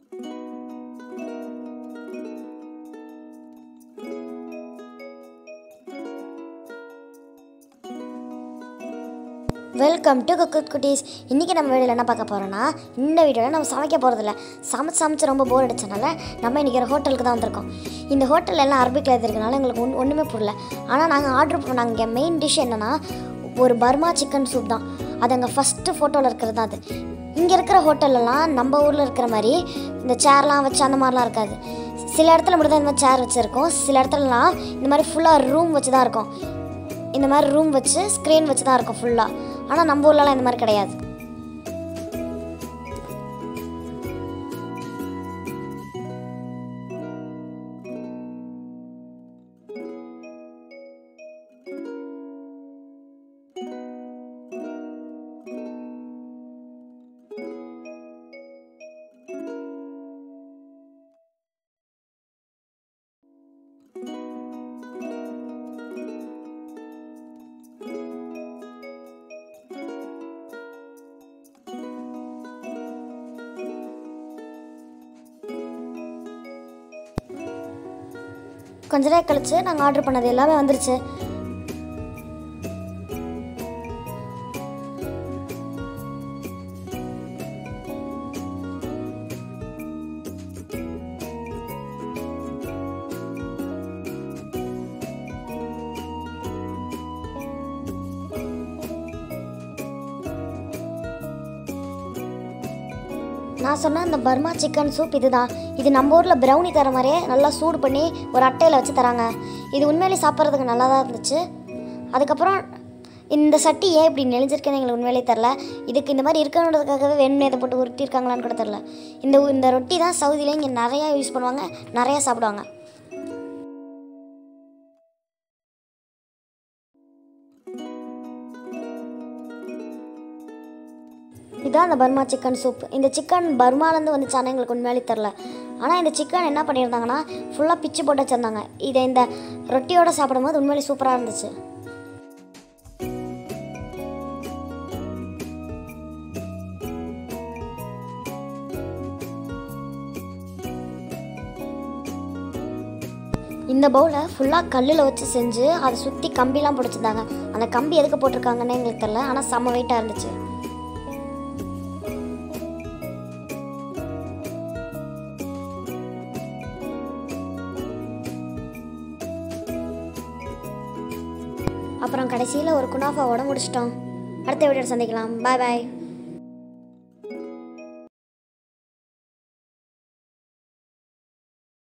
welcome to குக்கு குட்டீஸ் இன்றைக்கி நம்ம வீடியோவில் என்ன பார்க்க போகிறோன்னா இந்த வீடியோவில் நம்ம சமைக்க போகிறதில்ல சமைச்சு சமைச்சு ரொம்ப போர் அடிச்சனால நம்ம இன்றைக்கி ஒரு ஹோட்டலுக்கு தான் வந்திருக்கோம் இந்த ஹோட்டல் எல்லாம் அரபிக்கில் இருக்கிறதுனால எங்களுக்கு ஒன் ஒன்றுமே புரியல ஆனால் நாங்கள் ஆர்டர் பண்ணாங்க இங்கே மெயின் டிஷ் என்னென்னா ஒரு பர்மா சிக்கன் சூப் தான் அது அங்கே ஃபஸ்ட்டு ஃபோட்டோவில் இருக்கிறது தான் அது இங்கே இருக்கிற ஹோட்டல்லலாம் நம்ம ஊரில் இருக்கிற மாதிரி இந்த சேர்லாம் வச்சு அந்த மாதிரிலாம் இருக்காது சில இடத்துல மட்டும் தான் இந்த மாதிரி சேர் வச்சுருக்கோம் சில இடத்துலலாம் இந்த மாதிரி ஃபுல்லாக ரூம் வச்சு தான் இருக்கும் இந்த மாதிரி ரூம் வச்சு ஸ்க்ரீன் வச்சு தான் இருக்கும் ஃபுல்லாக ஆனால் நம்ம ஊர்லலாம் இந்த மாதிரி கிடையாது கொஞ்ச நேரம் கழிச்சு நாங்கள் ஆர்டர் பண்ணது எல்லாமே வந்துருச்சு நான் சொன்ன அந்த பர்மா சிக்கன் சூப் இதுதான் இது நம்ம ஊரில் ப்ரௌனி தர மாதிரியே நல்லா சூடு பண்ணி ஒரு அட்டையில் வச்சு தராங்க இது உண்மையிலேயே சாப்பிட்றதுக்கு நல்லா தான் இருந்துச்சு அதுக்கப்புறம் இந்த சட்டி ஏன் இப்படி நெளிஞ்சிருக்குன்னு எங்களுக்கு உண்மையிலேயே தெரில இதுக்கு இந்த மாதிரி இருக்கணுன்றதுக்காகவே வேணும்னே இதை போட்டு உருட்டியிருக்காங்களான்னு கூட தெரில இந்த இந்த ரொட்டி தான் சவுதியில் இங்கே நிறையா யூஸ் பண்ணுவாங்க நிறையா சாப்பிடுவாங்க இதான் அந்த பர்மா சிக்கன் சூப் இந்த சிக்கன் பர்மாலேருந்து வந்துச்சானே எங்களுக்கு உண்மையாலே தெரில ஆனால் இந்த சிக்கன் என்ன பண்ணியிருந்தாங்கன்னா ஃபுல்லாக பிச்சு போட்டு வச்சுருந்தாங்க இதை இந்த ரொட்டியோடு சாப்பிடும்போது உண்மையிலே சூப்பராக இருந்துச்சு இந்த பவுலை ஃபுல்லாக கல்லில் வச்சு செஞ்சு அதை சுற்றி கம்பிலாம் பிடிச்சிருந்தாங்க அந்த கம்பி எதுக்கு போட்டிருக்காங்கன்னு எங்களுக்கு தெரில ஆனால் செம்ம வெயிட்டாக இருந்துச்சு அப்புறம் கடைசியில் ஒரு குனாஃபாவோட முடிச்சிட்டோம் அடுத்த வீடியோ சந்திக்கலாம் பாய் பாய்